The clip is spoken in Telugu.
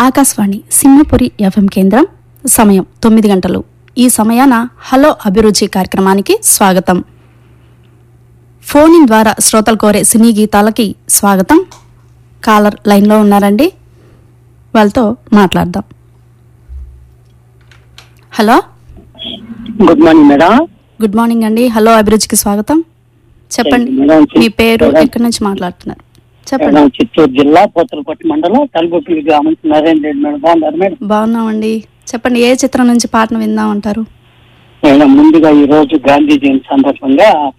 ఆకాశవాణి సింహపురి ఎఫ్ఎం కేంద్రం సమయం తొమ్మిది గంటలు ఈ సమయాన హలో అభిరుచి కార్యక్రమానికి స్వాగతం ఫోన్ ఇన్ ద్వారా శ్రోతలు కోరే సినీ గీతాలకి స్వాగతం కాలర్ లైన్లో ఉన్నారండి వాళ్ళతో మాట్లాడదాం hello good morning madam good morning అండి హలో అభిరుచికి స్వాగతం చెప్పండి మేడం, మీ పేరు మేడం. ఎక్కడి నుంచి మాట్లాడుతున్నారు చెప్పండి మేడం చిత్తూరు జిల్లా పోతలపట్టు మండలం తలబొట్టుల గ్రామం నరేంద్ర రెడ్డి మేడం బాగున్నారు మేడం బాగున్నామండి చెప్పండి ఏ చిత్రం నుంచి పాటను విందాం అంటారు మేడం ముందుగా ఈ రోజు గాంధీ జయంతి సందర్భంగా